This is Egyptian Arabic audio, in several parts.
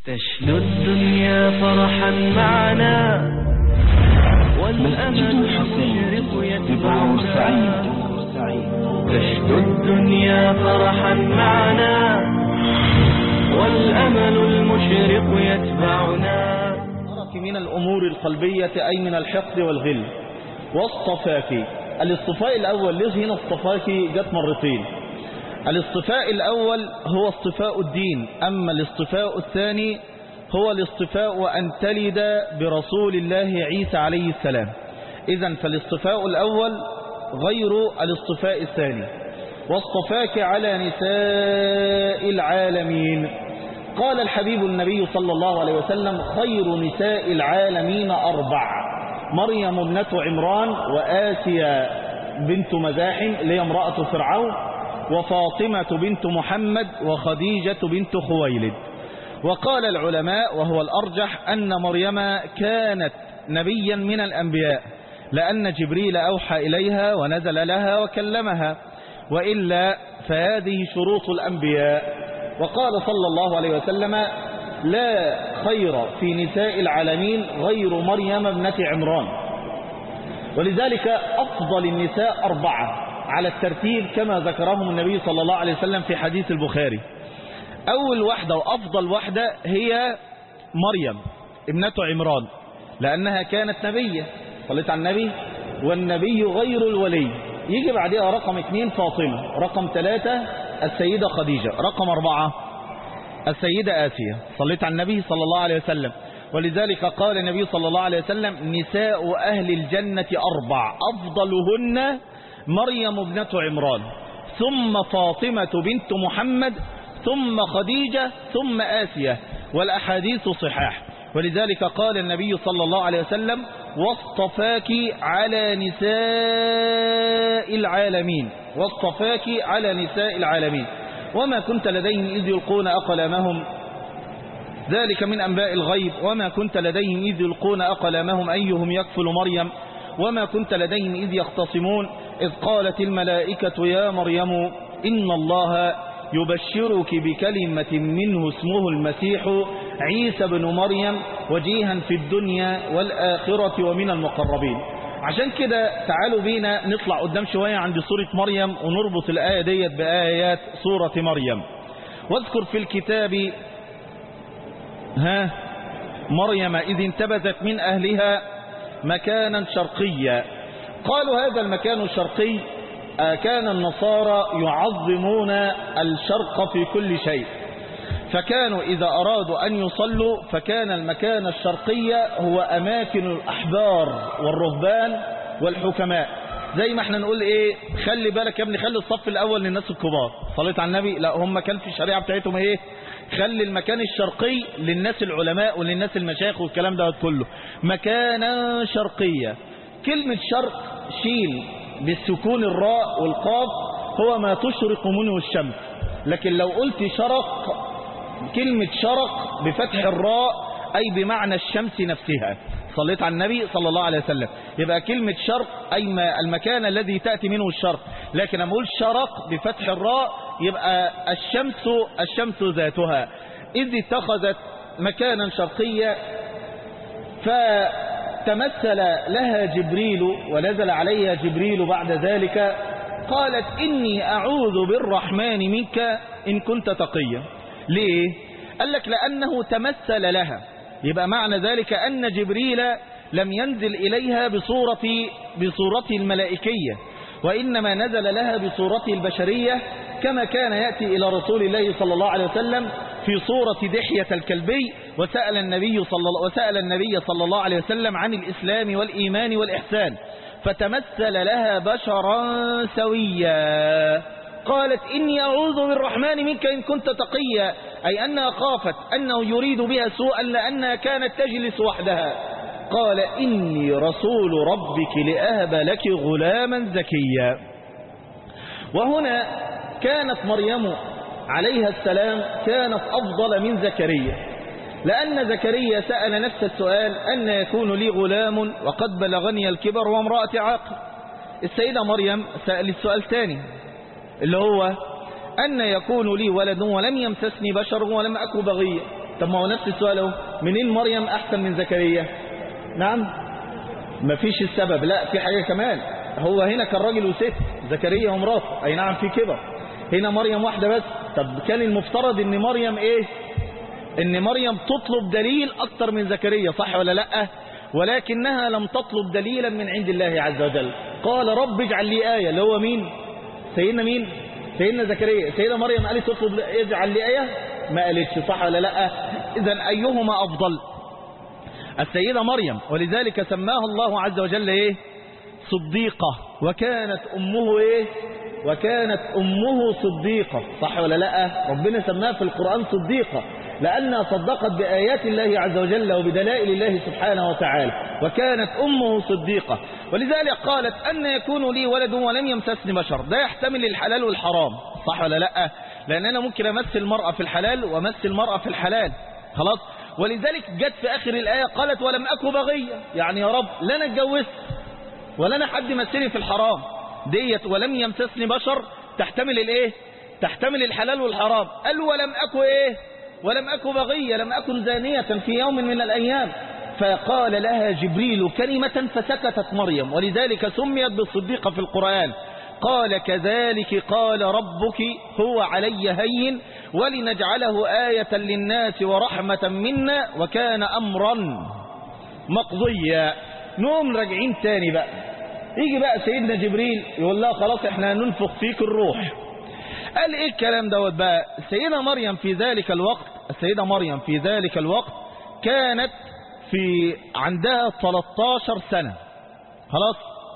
تشنو الدنيا فرحا معنا والأمل المشرق يتبعنا تشنو الدنيا فرحا معنا والأمل المشرق يتبعنا من الأمور القلبية أي من الحقد والغل واصطفاك الاصطفاء الأول ليه هنا اصطفاك جت مرتين الاصطفاء الأول هو اصطفاء الدين أما الاصطفاء الثاني هو الاصطفاء أن تلد برسول الله عيسى عليه السلام إذا فالاصطفاء الأول غير الاصطفاء الثاني واصطفاك على نساء العالمين قال الحبيب النبي صلى الله عليه وسلم خير نساء العالمين أربع مريم ابنة عمران وآسيا بنت مزاحم اللي هي امرأة فرعون وفاطمة بنت محمد وخديجة بنت خويلد وقال العلماء وهو الأرجح أن مريم كانت نبيا من الأنبياء لأن جبريل أوحى إليها ونزل لها وكلمها وإلا فهذه شروط الأنبياء وقال صلى الله عليه وسلم لا خير في نساء العالمين غير مريم ابنة عمران ولذلك أفضل النساء أربعة على الترتيب كما ذكرهم النبي صلى الله عليه وسلم في حديث البخاري أول واحدة وأفضل واحدة هي مريم ابنة عمران لأنها كانت نبية صليت على النبي والنبي غير الولي يجي بعدها رقم اثنين فاطمة رقم ثلاثة السيدة خديجة رقم أربعة السيدة آسية صليت على النبي صلى الله عليه وسلم ولذلك قال النبي صلى الله عليه وسلم نساء أهل الجنة أربع أفضلهن مريم ابنة عمران ثم فاطمة بنت محمد ثم خديجة ثم آسية والأحاديث صحاح ولذلك قال النبي صلى الله عليه وسلم واصطفاك على نساء العالمين واصطفاك على نساء العالمين وما كنت لديهم إذ يلقون أقلامهم ذلك من أنباء الغيب وما كنت لديهم إذ يلقون أقلامهم أيهم يكفل مريم وما كنت لديهم إذ يختصمون إذ قالت الملائكة يا مريم إن الله يبشرك بكلمة منه اسمه المسيح عيسى بن مريم وجيها في الدنيا والآخرة ومن المقربين عشان كده تعالوا بينا نطلع قدام شوية عند سورة مريم ونربط الآية ديت بآيات سورة مريم واذكر في الكتاب ها مريم إذ انتبذت من أهلها مكانا شرقيا قالوا هذا المكان الشرقي كان النصارى يعظمون الشرق في كل شيء فكانوا إذا أرادوا أن يصلوا فكان المكان الشرقي هو أماكن الأحبار والرهبان والحكماء زي ما احنا نقول ايه خلي بالك يا ابني خلي الصف الأول للناس الكبار صليت على النبي لا هم كان في الشريعة بتاعتهم ايه خلي المكان الشرقي للناس العلماء وللناس المشايخ والكلام ده كله مكانا شرقيا كلمة شرق شيل بالسكون الراء والقاف هو ما تشرق منه الشمس لكن لو قلت شرق كلمة شرق بفتح الراء أي بمعنى الشمس نفسها صليت على النبي صلى الله عليه وسلم يبقى كلمة شرق أي ما المكان الذي تأتي منه الشرق لكن أقول شرق بفتح الراء يبقى الشمس الشمس ذاتها إذ اتخذت مكانا شرقيا فتمثل لها جبريل ونزل عليها جبريل بعد ذلك قالت إني أعوذ بالرحمن منك إن كنت تقيا ليه قال لك لأنه تمثل لها يبقى معنى ذلك أن جبريل لم ينزل إليها بصورة بصورته الملائكية وإنما نزل لها بصورته البشرية كما كان يأتي إلى رسول الله صلى الله عليه وسلم في صورة دحية الكلبي وسأل النبي صلى الله وسأل النبي صلى الله عليه وسلم عن الإسلام والإيمان والإحسان فتمثل لها بشرا سويا قالت إني أعوذ بالرحمن منك إن كنت تقيا أي أنها خافت أنه يريد بها سوءا لأنها كانت تجلس وحدها قال إني رسول ربك لأهب لك غلاما زكيا وهنا كانت مريم عليها السلام كانت أفضل من زكريا لأن زكريا سأل نفس السؤال أن يكون لي غلام وقد بلغني الكبر وامرأة عاقل السيدة مريم سأل السؤال تاني اللي هو أن يكون لي ولد ولم يمسسني بشر ولم أكو بغيا طب ما هو نفس السؤال اهو منين مريم احسن من زكريا نعم مفيش السبب لا في حاجة كمان هو هنا كان راجل وست زكريا ومراته اي نعم في كبر هنا مريم واحدة بس طب كان المفترض ان مريم ايه ان مريم تطلب دليل اكتر من زكريا صح ولا لا ولكنها لم تطلب دليلا من عند الله عز وجل قال رب اجعل لي آية اللي هو مين سيدنا مين سيدنا زكريا سيدنا مريم قالت تطلب اجعل لي آية ما قالتش صح ولا لا اذا ايهما افضل السيدة مريم ولذلك سماها الله عز وجل ايه صديقة وكانت امه ايه وكانت امه صديقة صح ولا لا ربنا سماها في القرآن صديقة لأنها صدقت بآيات الله عز وجل وبدلائل الله سبحانه وتعالى وكانت أمه صديقة ولذلك قالت أن يكون لي ولد ولم يمسسني بشر ده يحتمل الحلال والحرام صح ولا لا لأن أنا ممكن أمس المرأة في الحلال وأمس المرأة في الحلال خلاص ولذلك جت في آخر الآية قالت ولم أكو بغية يعني يا رب لا أنا اتجوزت ولا أنا حد مسني في الحرام ديت ولم يمسسني بشر تحتمل الايه تحتمل الحلال والحرام قال ولم أكو ايه ولم أكو بغية لم أكن زانية في يوم من الأيام فقال لها جبريل كلمة فسكتت مريم ولذلك سميت بالصديقة في القرآن قال كذلك قال ربك هو علي هين ولنجعله آية للناس ورحمة منا وكان أمرا مقضيا نوم راجعين تاني بقى يجي بقى سيدنا جبريل يقول لها خلاص احنا هننفخ فيك الروح قال ايه الكلام دوت بقى السيدة مريم في ذلك الوقت السيدة مريم في ذلك الوقت كانت في عندها 13 سنة خلاص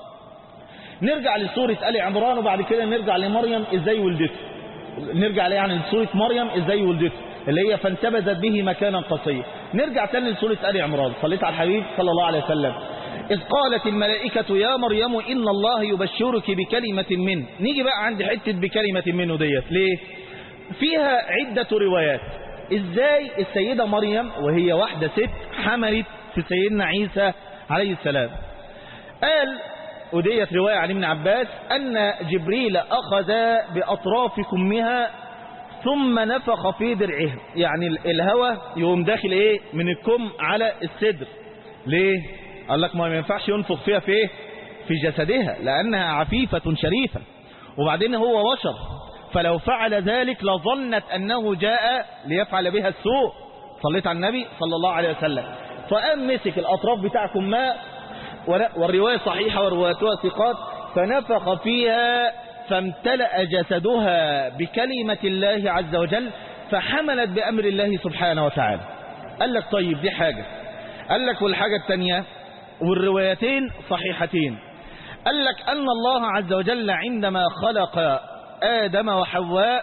نرجع لسورة آل عمران وبعد كده نرجع لمريم ازاي ولدته نرجع يعني لسورة مريم ازاي ولدته اللي هي فانتبذت به مكانا قصيا نرجع تاني لسورة آل عمران صليت على الحبيب صلى الله عليه وسلم إذ قالت الملائكة يا مريم إن الله يبشرك بكلمة منه نيجي بقى عند حتة بكلمة منه ديت ليه فيها عدة روايات إزاي السيدة مريم وهي واحدة ست حملت في سيدنا عيسى عليه السلام قال وديت رواية عن ابن عباس أن جبريل أخذ بأطراف كمها ثم نفخ في درعها يعني الهوى يقوم داخل ايه من الكم على الصدر ليه قال لك ما ينفعش ينفخ فيها في ايه في جسدها لأنها عفيفة شريفة وبعدين هو بشر فلو فعل ذلك لظنت أنه جاء ليفعل بها السوء صليت على النبي صلى الله عليه وسلم فقام مسك الأطراف بتاعكم ماء والرواية صحيحة وروايتها ثقات فنفخ فيها فامتلأ جسدها بكلمة الله عز وجل فحملت بأمر الله سبحانه وتعالى قال لك طيب دي حاجة قال لك والحاجة الثانية والروايتين صحيحتين قال لك أن الله عز وجل عندما خلق آدم وحواء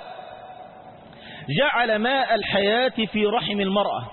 جعل ماء الحياة في رحم المرأة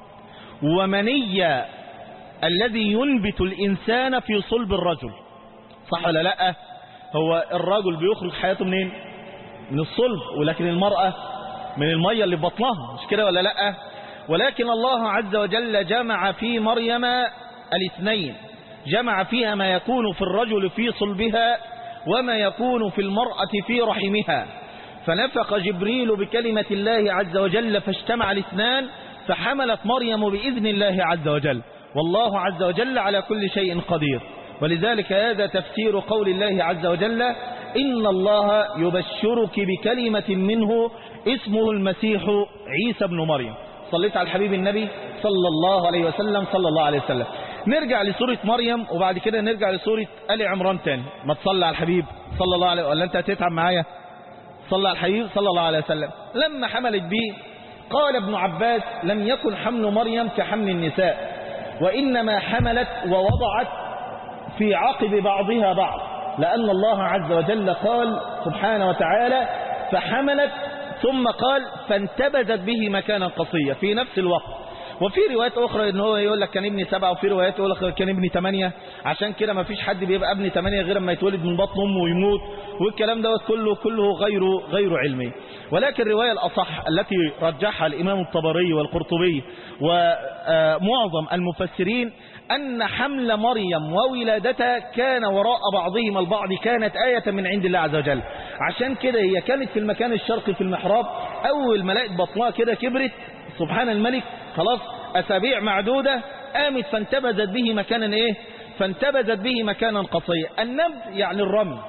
ومني الذي ينبت الإنسان في صلب الرجل صح ولا لا هو الرجل بيخرج حياته منين من الصلب ولكن المرأة من المية اللي بطنها مش كده ولا لا ولكن الله عز وجل جمع في مريم الاثنين جمع فيها ما يكون في الرجل في صلبها وما يكون في المرأة في رحمها فنفق جبريل بكلمة الله عز وجل فاجتمع الاثنان فحملت مريم بإذن الله عز وجل والله عز وجل على كل شيء قدير ولذلك هذا تفسير قول الله عز وجل إن الله يبشرك بكلمة منه اسمه المسيح عيسى بن مريم صليت على الحبيب النبي صلى الله عليه وسلم صلى الله عليه وسلم نرجع لسورة مريم وبعد كده نرجع لسورة آل عمران تاني ما تصلي على الحبيب صلى الله عليه ولا انت هتتعب معايا صلى على الحبيب صلى الله عليه وسلم لما حملت به قال ابن عباس لم يكن حمل مريم كحمل النساء وإنما حملت ووضعت في عقب بعضها بعض لأن الله عز وجل قال سبحانه وتعالى فحملت ثم قال فانتبذت به مكانا قصيا في نفس الوقت وفي روايات أخرى إن هو يقول لك كان ابني سبعة وفي روايات يقول لك كان ابني ثمانية عشان كده ما فيش حد بيبقى ابني ثمانية غير ما يتولد من بطن أمه ويموت والكلام دوت كله كله غير غير علمي ولكن الرواية الأصح التي رجحها الإمام الطبري والقرطبي ومعظم المفسرين أن حمل مريم وولادتها كان وراء بعضهم البعض كانت آية من عند الله عز وجل عشان كده هي كانت في المكان الشرقي في المحراب أول ما لقت بطنها كده كبرت سبحان الملك خلاص أسابيع معدودة قامت فانتبذت به مكانا إيه فانتبذت به مكانا قصيا النبذ يعني الرمي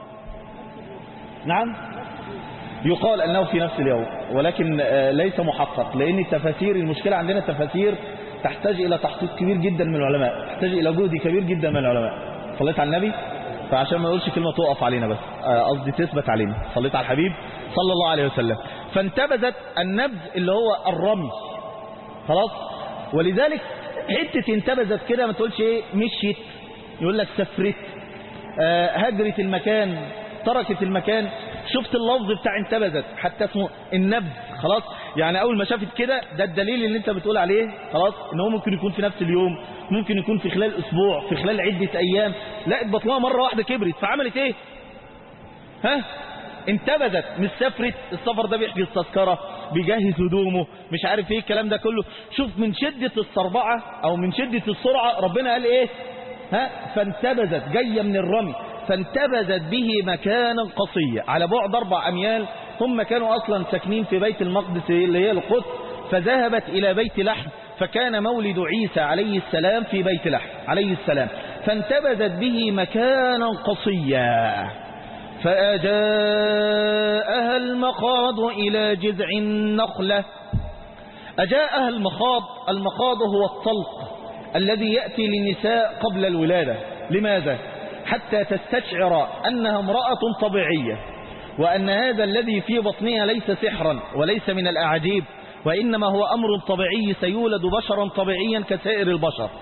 نعم يقال أنه في نفس اليوم ولكن آه، ليس محقق لأن التفاسير المشكلة عندنا التفاسير تحتاج إلى تحقيق كبير جدا من العلماء تحتاج إلى جهد كبير جدا من العلماء صليت على النبي فعشان ما نقولش كلمة تقف علينا بس آه، قصدي تثبت علينا صليت على الحبيب صلى الله عليه وسلم فانتبذت النبذ اللي هو الرمي خلاص ولذلك حتة انتبذت كده ما تقولش ايه مشيت يقول لك سفرت آه، هجرت المكان تركت المكان شفت اللفظ بتاع انتبذت حتى اسمه النبذ خلاص يعني اول ما شافت كده ده الدليل اللي انت بتقول عليه خلاص ان هو ممكن يكون في نفس اليوم ممكن يكون في خلال اسبوع في خلال عدة ايام لقت بطنها مرة واحدة كبرت فعملت ايه ها انتبذت مش سافرت السفر ده بيحجز تذكرة بيجهز هدومه مش عارف ايه الكلام ده كله شوف من شدة الصربعة او من شدة السرعة ربنا قال ايه ها فانتبذت جاية من الرمي فانتبذت به مكانا قصيا على بعد اربع اميال هم كانوا اصلا ساكنين في بيت المقدس اللي هي القدس فذهبت الى بيت لحم فكان مولد عيسى عليه السلام في بيت لحم عليه السلام فانتبذت به مكانا قصيا فأجاءها المخاض إلى جذع النخلة أجاءها المخاض المخاض هو الطلق الذي يأتي للنساء قبل الولادة لماذا؟ حتى تستشعر أنها امرأة طبيعية وأن هذا الذي في بطنها ليس سحرا وليس من الأعاجيب وإنما هو أمر طبيعي سيولد بشرا طبيعيا كسائر البشر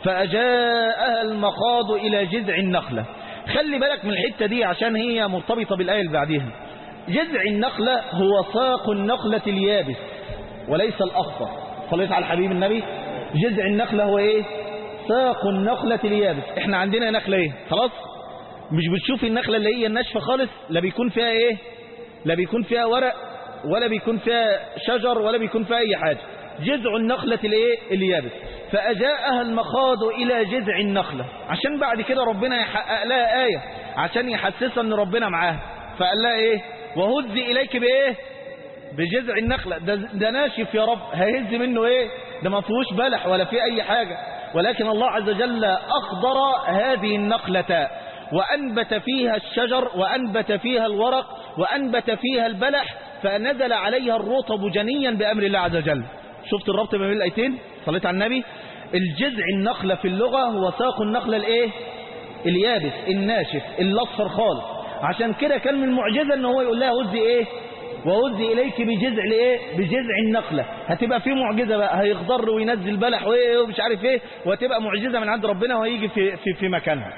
فأجاءها المخاض إلى جذع النخلة خلي بالك من الحتة دي عشان هي مرتبطة بالآية اللي بعديها جذع النخلة هو ساق النخلة اليابس وليس الأخضر صليت على الحبيب النبي جذع النخلة هو ايه ساق النخلة اليابس احنا عندنا نخلة ايه خلاص مش بتشوف النخلة اللي هي الناشفة خالص لا بيكون فيها ايه لا بيكون فيها ورق ولا بيكون فيها شجر ولا بيكون فيها اي حاجة جذع النخلة الايه اليابس فأجاءها المخاض إلى جذع النخلة عشان بعد كده ربنا يحقق لها آية عشان يحسسها ان ربنا معاها فقال لها ايه وهزي إليك بايه بجذع النخلة ده, ده ناشف يا رب هيهز منه ايه ده ما فيهوش بلح ولا فيه اي حاجة ولكن الله عز وجل أخضر هذه النخلة وأنبت فيها الشجر وأنبت فيها الورق وأنبت فيها البلح فنزل عليها الرطب جنيا بأمر الله عز وجل شفت الربط ما بين الآيتين صليت على النبي الجذع النخلة في اللغة هو ساق النخلة الايه اليابس الناشف الاصفر خالص عشان كده كان من المعجزة ان هو يقول لها هزي ايه وهزي اليك بجذع الايه بجذع النخلة هتبقى في معجزة بقى هيخضر وينزل بلح وايه ومش عارف ايه وهتبقى معجزة من عند ربنا وهيجي في في في مكانها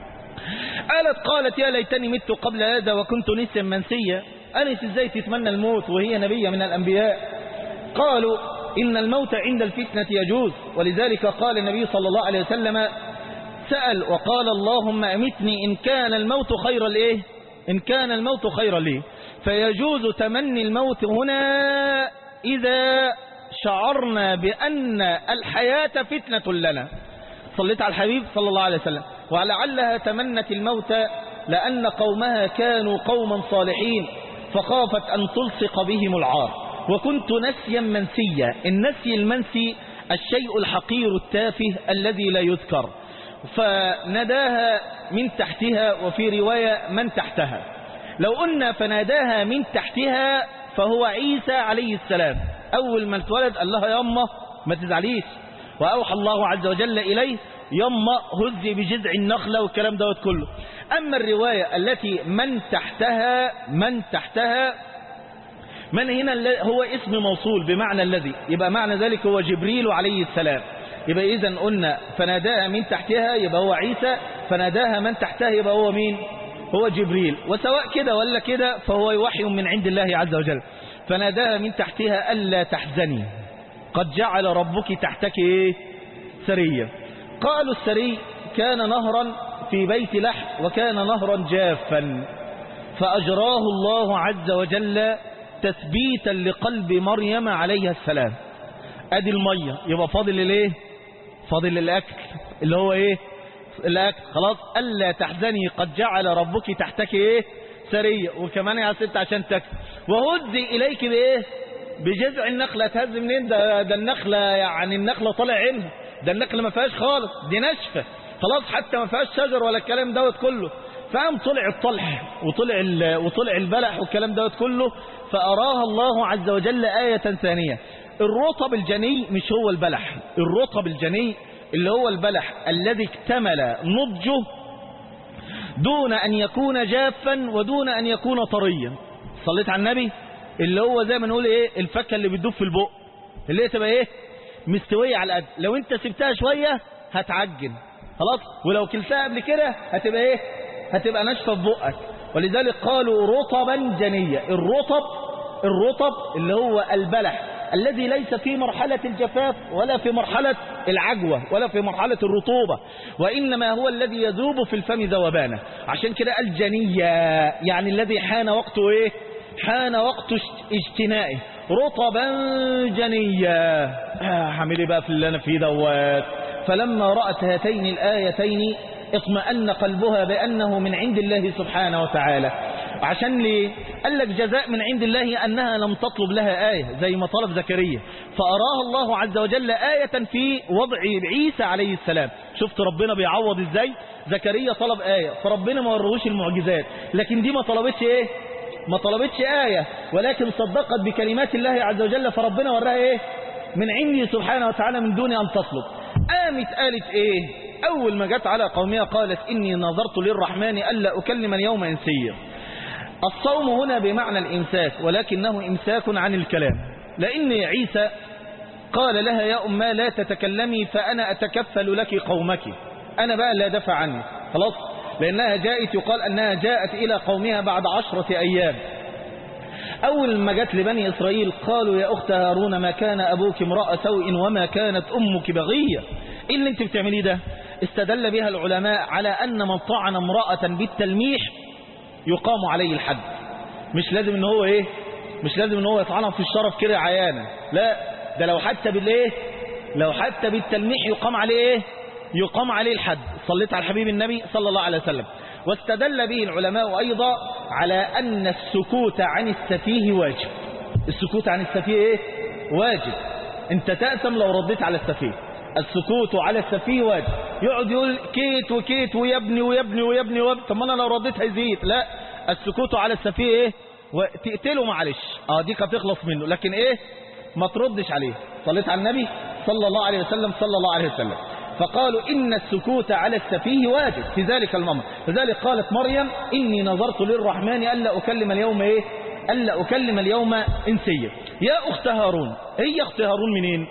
قالت قالت يا ليتني مت قبل هذا وكنت نسيا منسيا أنس ازاي تتمنى الموت وهي نبية من الأنبياء قالوا إن الموت عند الفتنة يجوز ولذلك قال النبي صلى الله عليه وسلم سأل وقال اللهم أمتني إن كان الموت خيرا لإيه إن كان الموت خيرا لي فيجوز تمني الموت هنا إذا شعرنا بأن الحياة فتنة لنا صليت على الحبيب صلى الله عليه وسلم ولعلها تمنت الموت لأن قومها كانوا قوما صالحين فخافت أن تلصق بهم العار وكنت نسيا منسيا النسي المنسي الشيء الحقير التافه الذي لا يذكر فناداها من تحتها وفي رواية من تحتها لو قلنا فناداها من تحتها فهو عيسى عليه السلام أول ما اتولد قال لها يما ما تزعليش وأوحى الله عز وجل إليه يما هزي بجذع النخلة والكلام دوت كله أما الرواية التي من تحتها من تحتها من هنا هو اسم موصول بمعنى الذي يبقى معنى ذلك هو جبريل عليه السلام يبقى إذا قلنا فناداها من تحتها يبقى هو عيسى فناداها من تحتها يبقى هو مين هو جبريل وسواء كده ولا كده فهو وحي من عند الله عز وجل فناداها من تحتها ألا تحزني قد جعل ربك تحتك إيه سريا قالوا السري كان نهرا في بيت لحم وكان نهرا جافا فأجراه الله عز وجل تثبيتا لقلب مريم عليها السلام ادي المية يبقى فاضل الايه فاضل الاكل اللي هو ايه الاكل خلاص الا تحزني قد جعل ربك تحتك ايه سرية وكمان يا ست عشان تكفي وهدي إليك بإيه بجذع النخلة تهز منين ده, ده النخلة يعني النخلة طالع عينها ده النخلة ما فيهاش خالص دي ناشفة خلاص حتى ما فيهاش شجر ولا الكلام دوت كله فقام طلع الطلح وطلع ال- وطلع البلح والكلام دوت كله فأراها الله عز وجل آية ثانية الرطب الجني مش هو البلح الرطب الجني اللي هو البلح الذي اكتمل نضجه دون أن يكون جافا ودون أن يكون طريا صليت على النبي اللي هو زي ما نقول ايه الفكة اللي بتدوب في البق اللي هي تبقى ايه مستوية على قد لو انت سبتها شوية هتعجن خلاص ولو كلتها قبل كده هتبقى ايه هتبقى ناشفة في بقك ولذلك قالوا رطبا جنية الرطب الرطب اللي هو البلح الذي ليس في مرحلة الجفاف ولا في مرحلة العجوة ولا في مرحلة الرطوبة وإنما هو الذي يذوب في الفم ذوبانه عشان كده الجنية يعني الذي حان وقته إيه حان وقت اجت- اجتنائه رطبا جنيا آه، حملي بقى في اللي أنا فيه دوات فلما رأت هاتين الآيتين اطمأن قلبها بأنه من عند الله سبحانه وتعالى عشان ليه قال لك جزاء من عند الله أنها لم تطلب لها آية زي ما طلب زكريا فأراها الله عز وجل آية في وضع عيسى عليه السلام شفت ربنا بيعوض ازاي زكريا طلب آية فربنا ما وروش المعجزات لكن دي ما طلبتش ايه ما طلبتش آية ولكن صدقت بكلمات الله عز وجل فربنا وراها ايه من عنده سبحانه وتعالى من دون أن تطلب قامت قالت ايه أول ما جت على قومها قالت إني نظرت للرحمن ألا أكلم اليوم إنسيا الصوم هنا بمعنى الإمساك ولكنه إمساك عن الكلام لأن عيسى قال لها يا أمة لا تتكلمي فأنا أتكفل لك قومك أنا بقى لا دفع عني خلاص لأنها جاءت يقال أنها جاءت إلى قومها بعد عشرة أيام أول ما جت لبني إسرائيل قالوا يا أخت هارون ما كان أبوك امرأة سوء وما كانت أمك بغية إيه اللي انت بتعمليه ده استدل بها العلماء على أن من طعن امرأة بالتلميح يقام عليه الحد مش لازم ان هو ايه مش لازم ان هو يطعنها في الشرف كده عيانة لا ده لو حتى بالايه لو حتى بالتلميح يقام عليه ايه يقام عليه الحد صليت على الحبيب النبي صلى الله عليه وسلم واستدل به العلماء ايضا على ان السكوت عن السفيه واجب السكوت عن السفيه ايه واجب انت تأثم لو رديت على السفيه السكوت على السفيه واجب يقعد يقول كيت وكيت ويبني ويبني ويبني ويبني طب ما انا لو رديت هيزيد لا السكوت على السفيه ايه وتقتله معلش اه دي كانت تخلص منه لكن ايه ما تردش عليه صليت على النبي صلى الله عليه وسلم صلى الله عليه وسلم فقالوا إن السكوت على السفيه واجب في ذلك الأمر لذلك قالت مريم إني نظرت للرحمن ألا أكلم اليوم إيه ألا أكلم اليوم إنسيا يا أخت هارون هي أخت هارون منين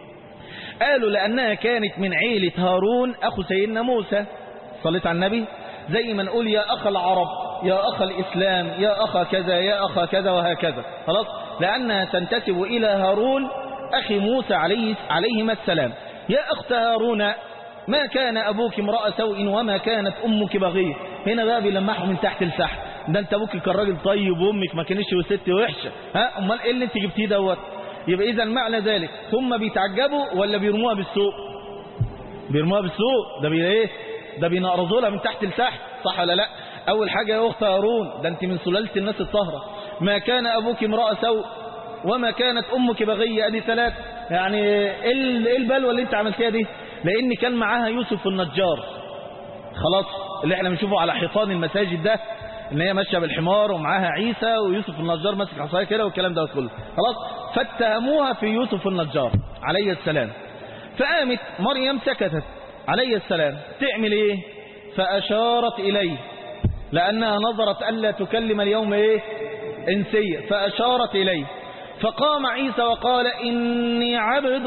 قالوا لأنها كانت من عيلة هارون أخو سيدنا موسى صليت على النبي زي ما نقول يا أخ العرب يا أخ الإسلام يا أخ كذا يا أخ كذا وهكذا خلاص لأنها تنتسب إلى هارون أخي موسى عليه عليهما السلام يا أخت هارون ما كان أبوك امرأة سوء وما كانت أمك بغية هنا بقى بيلمحوا من تحت لتحت ده أنت أبوك كان راجل طيب وأمك ما كانش وست وحشة ها أمال إيه اللي أنت جبتيه دوت يبقى إذا معنى ذلك هم بيتعجبوا ولا بيرموها بالسوء بيرموها بالسوء ده بي ايه ده بينقرضوا لها من تحت لتحت صح ولا لا اول حاجه يا اخت هارون ده انت من سلاله الناس الطاهره ما كان ابوك امراه سوء وما كانت امك بغيه ادي ثلاث يعني ايه ال- إيه البلوه اللي انت عملتيها دي لان كان معاها يوسف النجار خلاص اللي احنا بنشوفه على حيطان المساجد ده ان هي ماشيه بالحمار ومعاها عيسى ويوسف النجار ماسك عصايه كده والكلام ده كله خلاص فاتهموها في يوسف النجار عليه السلام فقامت مريم سكتت عليه السلام تعمل ايه فاشارت اليه لانها نظرت الا تكلم اليوم ايه انسيه فاشارت اليه فقام عيسى وقال اني عبد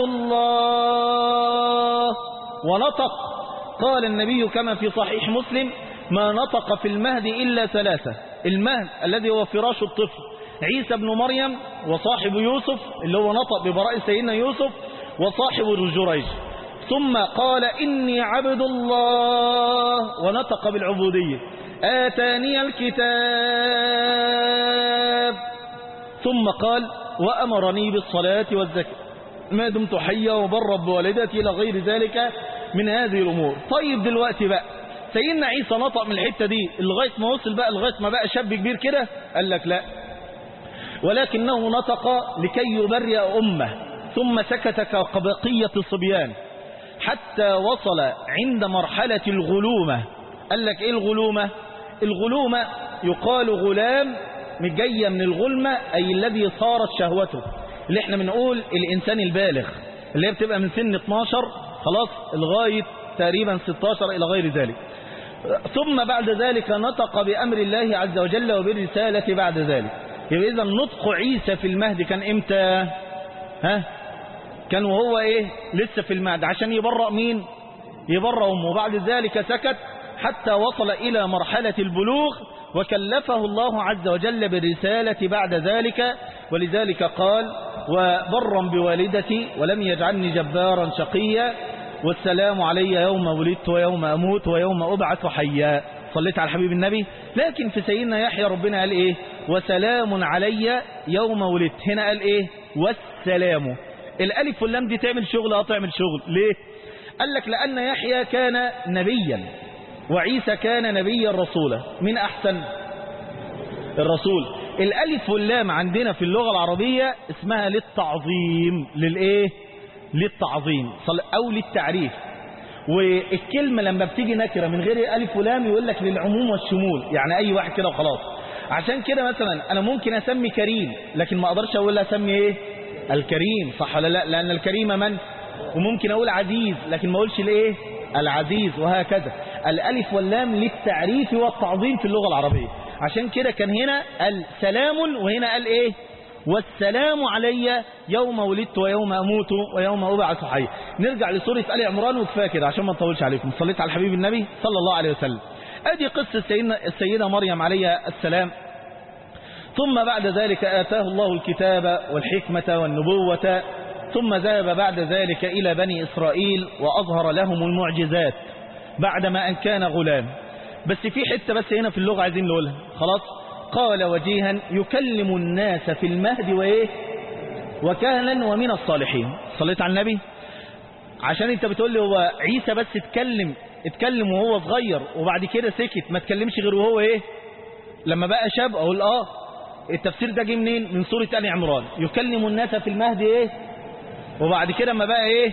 الله ونطق قال النبي كما في صحيح مسلم ما نطق في المهد إلا ثلاثة المهد الذي هو فراش الطفل عيسى بن مريم وصاحب يوسف اللي هو نطق ببراء سيدنا يوسف وصاحب الجريج ثم قال إني عبد الله ونطق بالعبودية آتاني الكتاب ثم قال وأمرني بالصلاة والزكاة ما دمت حيا وبرا بوالدتي إلى غير ذلك من هذه الأمور طيب دلوقتي بقى سيدنا عيسى نطق من الحتة دي لغاية ما وصل بقى لغاية ما بقى شاب كبير كده قال لك لا ولكنه نطق لكي يبرئ أمه ثم سكت كبقية الصبيان حتى وصل عند مرحلة الغلومة قال لك ايه الغلومة الغلومة يقال غلام جاية من الغلمة أي الذي صارت شهوته اللي احنا بنقول الإنسان البالغ اللي هي بتبقى من سن 12 خلاص لغاية تقريبا 16 إلى غير ذلك ثم بعد ذلك نطق بأمر الله عز وجل وبالرسالة بعد ذلك يبقى إذا نطق عيسى في المهد كان إمتى ها كان وهو إيه لسه في المهد عشان يبرأ مين يبرأ أمه وبعد ذلك سكت حتى وصل إلى مرحلة البلوغ وكلفه الله عز وجل بالرسالة بعد ذلك ولذلك قال وبرا بوالدتي ولم يجعلني جبارا شقيا والسلام علي يوم ولدت ويوم أموت ويوم أبعث حيا صليت على حبيب النبي لكن في سيدنا يحيى ربنا قال إيه وسلام علي يوم ولدت هنا قال إيه والسلام الألف واللام دي تعمل شغل اه تعمل شغل ليه قال لك لأن يحيى كان نبيا وعيسى كان نبيا رسولا من أحسن الرسول الألف واللام عندنا في اللغة العربية اسمها للتعظيم للإيه للتعظيم أو للتعريف والكلمة لما بتيجي نكرة من غير ألف ولام يقول لك للعموم والشمول يعني أي واحد كده وخلاص عشان كده مثلا أنا ممكن أسمي كريم لكن ما أقدرش أقول أسمي إيه الكريم صح ولا لا لأن الكريم من وممكن أقول عزيز لكن ما أقولش الإيه العزيز وهكذا الألف واللام للتعريف والتعظيم في اللغة العربية عشان كده كان هنا قال سلام وهنا قال إيه والسلام علي يوم ولدت ويوم أموت ويوم أبعث حي نرجع لسورة آل عمران وكفايه كده عشان ما نطولش عليكم صليت على الحبيب النبي صلى الله عليه وسلم ادي قصة سيدنا السيدة مريم عليها السلام ثم بعد ذلك آتاه الله الكتاب والحكمة والنبوة ثم ذهب بعد ذلك إلى بني إسرائيل وأظهر لهم المعجزات بعدما أن كان غلام بس في حتة بس هنا في اللغة عايزين نقولها خلاص قال وجيها يكلم الناس في المهد وإيه وكهلا ومن الصالحين صليت على النبي عشان انت بتقول لي هو عيسى بس اتكلم اتكلم وهو صغير وبعد كده سكت ما اتكلمش غير وهو ايه لما بقى شاب اقول اه التفسير ده جه منين من سورة آل عمران يكلم الناس في المهد ايه وبعد كده ما بقى ايه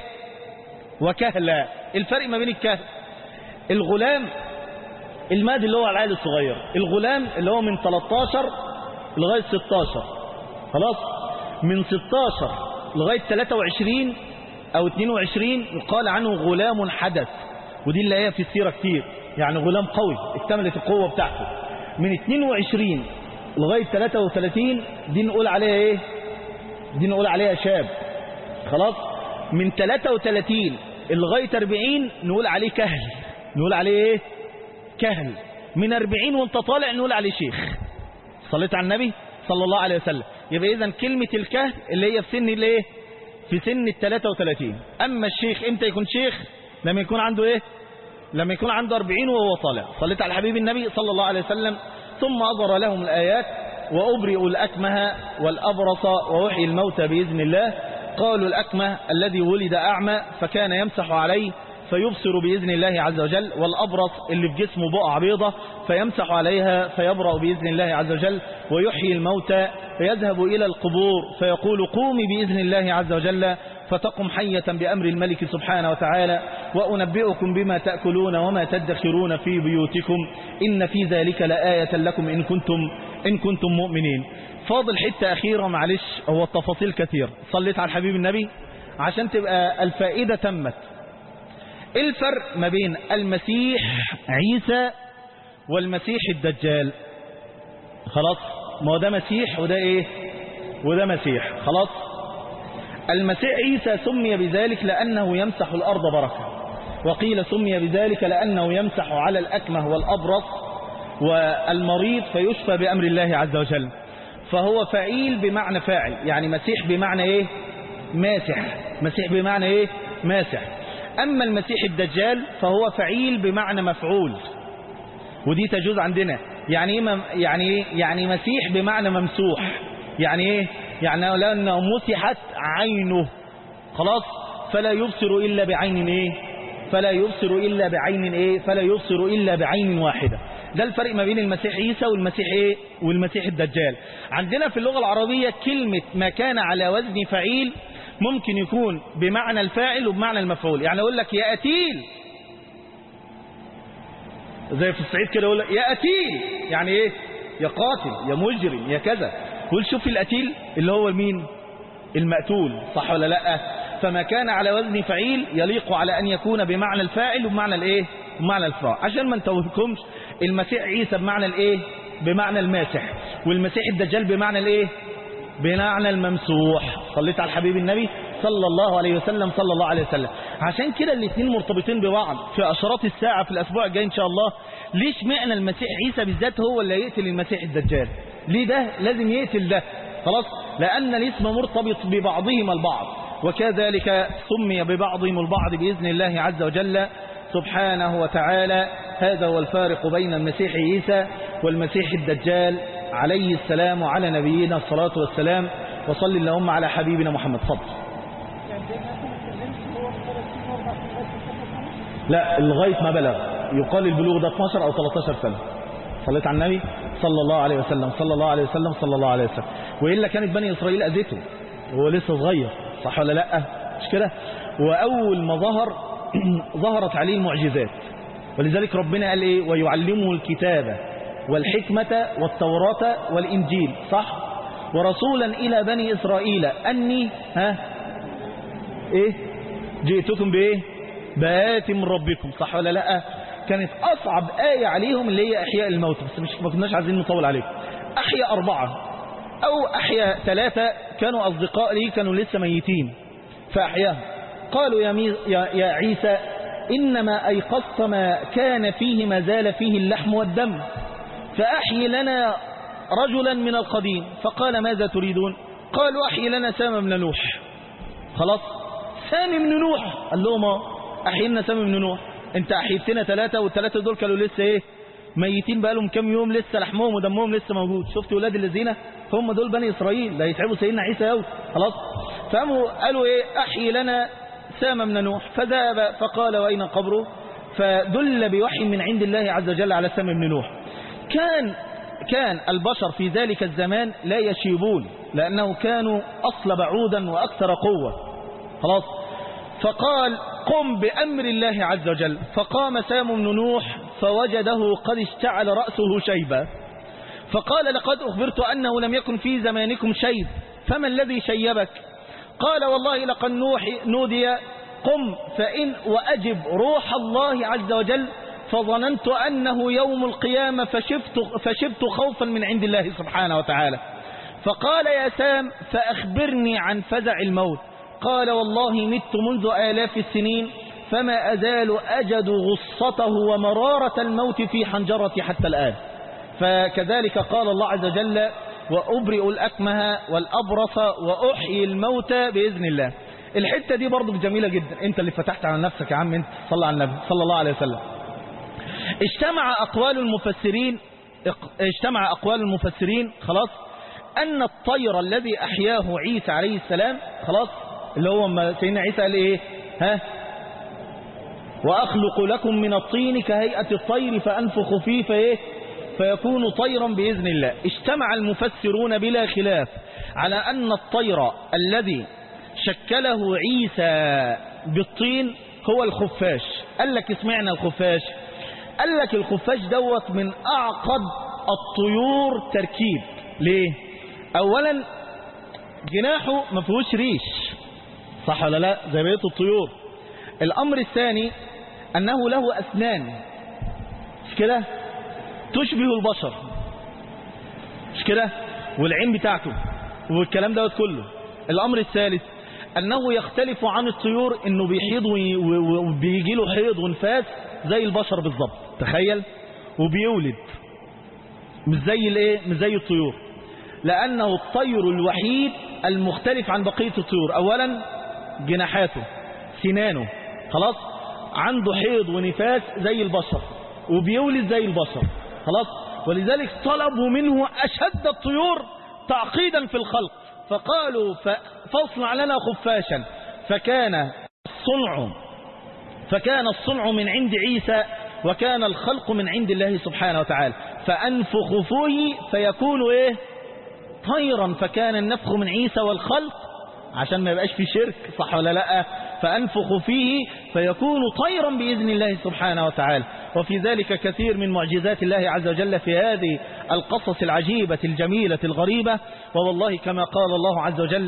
وكهلا الفرق ما بين الكهل الغلام المهد اللي هو العيل الصغير الغلام اللي هو من 13 لغاية 16 خلاص من 16 لغاية 23 او 22 يقال عنه غلام حدث ودي اللي هي في السيرة كتير يعني غلام قوي اكتملت القوة بتاعته من 22 لغاية 33 دي نقول عليها ايه دي نقول عليها شاب خلاص من 33 لغاية 40 نقول عليه كهل نقول عليه ايه كهل من 40 وانت طالع نقول عليه شيخ صليت على النبي صلى الله عليه وسلم يبقى اذا كلمة الكهل اللي هي في سن الايه في سن ال 33 اما الشيخ امتى يكون شيخ لما يكون عنده ايه لما يكون عنده 40 وهو طالع صليت على حبيب النبي صلى الله عليه وسلم ثم أظهر لهم الآيات وأبرئ الأكمه والأبرص ووحي الموتى بإذن الله قالوا الأكمه الذي ولد أعمى فكان يمسح عليه فيبصر بإذن الله عز وجل والأبرص اللي في جسمه بقع بيضة فيمسح عليها فيبرأ بإذن الله عز وجل ويحيي الموتى فيذهب إلى القبور فيقول قومي بإذن الله عز وجل فتقم حية بأمر الملك سبحانه وتعالى وأنبئكم بما تأكلون وما تدخرون في بيوتكم إن في ذلك لآية لكم إن كنتم, إن كنتم مؤمنين فاضل حتة أخيرة معلش هو التفاصيل كثير صليت على الحبيب النبي عشان تبقى الفائدة تمت الفرق ما بين المسيح عيسى والمسيح الدجال خلاص ما هو ده مسيح وده ايه وده مسيح خلاص المسيح عيسى سمي بذلك لأنه يمسح الأرض بركة وقيل سمي بذلك لأنه يمسح على الأكمه والأبرص والمريض فيشفى بأمر الله عز وجل فهو فعيل بمعنى فاعل يعني مسيح بمعنى ايه ماسح مسيح بمعنى ايه ماسح أما المسيح الدجال فهو فعيل بمعنى مفعول ودي تجوز عندنا يعني ايه يعني ايه يعني مسيح بمعنى ممسوح يعني ايه يعني لأنه مسحت عينه خلاص فلا يبصر إلا بعين ايه فلا يبصر إلا بعين ايه فلا يبصر إلا بعين واحدة ده الفرق ما بين المسيح عيسى والمسيح ايه والمسيح الدجال عندنا في اللغة العربية كلمة ما كان على وزن فعيل ممكن يكون بمعنى الفاعل وبمعنى المفعول يعني اقول لك يا قتيل زي في الصعيد كده يقول لك يا قتيل يعني ايه يا قاتل يا مجرم يا كذا قول شوف القتيل اللي هو مين المقتول صح ولا لا فما كان على وزن فعيل يليق على ان يكون بمعنى الفاعل وبمعنى الايه بمعنى الفاعل عشان ما نتوهكمش المسيح عيسى بمعنى الايه بمعنى الماسح والمسيح الدجال بمعنى الايه بمعنى الممسوح صليت على الحبيب النبي صلى الله عليه وسلم صلى الله عليه وسلم عشان كده الاثنين مرتبطين ببعض في اشراط الساعه في الاسبوع الجاي ان شاء الله ليش معنى المسيح عيسى بالذات هو اللي يقتل المسيح الدجال ليه ده لازم يقتل ده خلاص لان الاسم مرتبط ببعضهما البعض وكذلك سمي ببعضهم البعض باذن الله عز وجل سبحانه وتعالى هذا هو الفارق بين المسيح عيسى والمسيح الدجال عليه السلام وعلى نبينا الصلاة والسلام وصل اللهم على حبيبنا محمد فضل لا لغاية ما بلغ يقال البلوغ ده 12 أو 13 سنة صليت على النبي صلى الله عليه وسلم صلى الله عليه وسلم صلى الله عليه وسلم وإلا كانت بني إسرائيل أذيته وهو لسه صغير صح ولا لا مش كده وأول ما ظهر ظهرت عليه المعجزات ولذلك ربنا قال إيه ويعلمه الكتابة والحكمة والتوراة والإنجيل صح ورسولا إلى بني إسرائيل أني ها إيه جئتكم بإيه بآيات من ربكم صح ولا لا كانت أصعب آية عليهم اللي هي أحياء الموت بس مش ما كناش عايزين نطول عليكم أحياء أربعة أو أحياء ثلاثة كانوا أصدقاء لي كانوا لسه ميتين فأحياهم قالوا يا, مي... يا... يا عيسى إنما أيقظت ما كان فيه ما زال فيه اللحم والدم فأحيي لنا رجلا من القديم فقال ماذا تريدون قالوا أحيي لنا سام بن نوح خلاص سام بن نوح قال لهم أحيي لنا سام بن نوح انت أحيتنا ثلاثة والثلاثة دول كانوا لسه ايه ميتين بقالهم كام يوم لسه لحمهم ودمهم لسه موجود شفت ولاد الذين هم دول بني إسرائيل ده يتعبوا سيدنا عيسى يوم خلاص فقاموا قالوا ايه أحيي لنا سام بن نوح فذهب فقال وأين قبره فدل بوحي من عند الله عز وجل على سام بن نوح كان كان البشر في ذلك الزمان لا يشيبون لأنه كانوا أصل بعودا وأكثر قوة خلاص فقال قم بأمر الله عز وجل فقام سام بن نوح فوجده قد اشتعل رأسه شيبا فقال لقد أخبرت أنه لم يكن في زمانكم شيب فما الذي شيبك قال والله لقد نوح نودي قم فإن وأجب روح الله عز وجل فظننت أنه يوم القيامة فشفت, فشفت خوفا من عند الله سبحانه وتعالى فقال يا سام فأخبرني عن فزع الموت قال والله مت منذ آلاف السنين فما أزال أجد غصته ومرارة الموت في حنجرتي حتى الآن فكذلك قال الله عز وجل وأبرئ الأكمه والأبرص وأحيي الموتى بإذن الله الحتة دي برضو جميلة جدا انت اللي فتحت على نفسك يا عم انت صلى على النبي صلى الله عليه وسلم اجتمع أقوال المفسرين اجتمع أقوال المفسرين خلاص أن الطير الذي أحياه عيسى عليه السلام خلاص اللي هو ما سيدنا عيسى قال إيه ها وأخلق لكم من الطين كهيئة الطير فأنفخ فيه فإيه فيكون طيرا بإذن الله اجتمع المفسرون بلا خلاف على أن الطير الذي شكله عيسى بالطين هو الخفاش قال لك اسمعنا الخفاش قال لك الخفاش دوت من أعقد الطيور تركيب ليه أولا جناحه ما فيهوش ريش صح ولا لا زي بقيه الطيور الأمر الثاني أنه له أسنان مش كده تشبه البشر مش كده والعين بتاعته والكلام دوت كله الأمر الثالث أنه يختلف عن الطيور أنه بيحيض وبيجي له حيض ونفاس زي البشر بالظبط تخيل وبيولد مش زي الايه مش زي الطيور لأنه الطير الوحيد المختلف عن بقية الطيور أولا جناحاته سنانه خلاص عنده حيض ونفاس زي البشر وبيولد زي البشر خلاص ولذلك طلبوا منه أشد الطيور تعقيدا في الخلق فقالوا فاصنع لنا خفاشا فكان الصنع فكان الصنع من عند عيسى وكان الخلق من عند الله سبحانه وتعالى فأنفخ فيه فيكون إيه طيرا فكان النفخ من عيسى والخلق عشان ما يبقاش في شرك صح ولا لا فأنفخ فيه فيكون طيرا بإذن الله سبحانه وتعالى وفي ذلك كثير من معجزات الله عز وجل في هذه القصص العجيبة الجميلة الغريبة ووالله كما قال الله عز وجل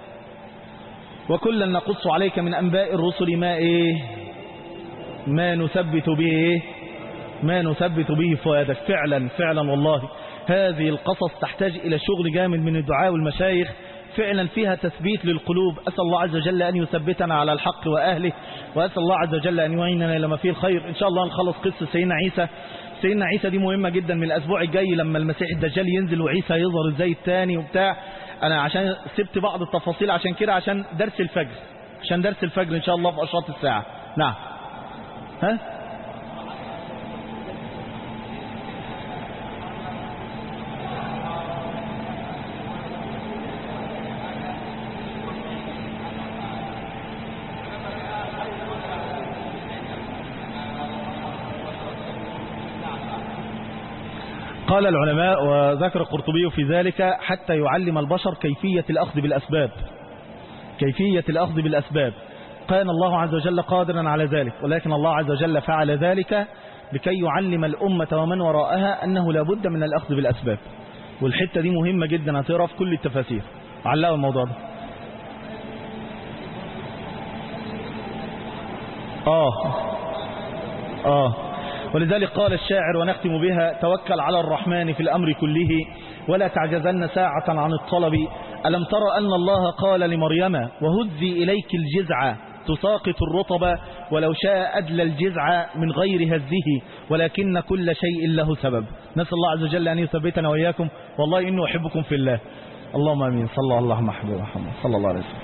وكلا نقص عليك من أنباء الرسل ما إيه ما نثبت به إيه ما نثبت به فؤادك فعلا فعلا والله هذه القصص تحتاج إلى شغل جامد من الدعاء والمشايخ فعلا فيها تثبيت للقلوب أسأل الله عز وجل أن يثبتنا على الحق وأهله وأسأل الله عز وجل أن يعيننا لما فيه الخير إن شاء الله نخلص قصة سيدنا عيسى سيدنا عيسى دي مهمة جدا من الأسبوع الجاي لما المسيح الدجال ينزل وعيسى يظهر ازاي التاني وبتاع أنا عشان سبت بعض التفاصيل عشان كده عشان درس الفجر عشان درس الفجر إن شاء الله في أشراط الساعة نعم ها قال العلماء وذكر القرطبي في ذلك حتى يعلم البشر كيفية الأخذ بالأسباب كيفية الأخذ بالأسباب كان الله عز وجل قادرا على ذلك ولكن الله عز وجل فعل ذلك لكي يعلم الأمة ومن وراءها أنه لا بد من الأخذ بالأسباب والحتة دي مهمة جدا هتقرا في كل التفاسير علقوا الموضوع ده آه آه ولذلك قال الشاعر ونختم بها توكل على الرحمن في الأمر كله ولا تعجزن ساعة عن الطلب ألم تر أن الله قال لمريم وهزي إليك الجزع تساقط الرطب ولو شاء أدلى الجزع من غير هزه ولكن كل شيء له سبب نسأل الله عز وجل أن يثبتنا وإياكم والله إنه أحبكم في الله اللهم أمين صلى الله عليه وسلم صلى الله عليه وسلم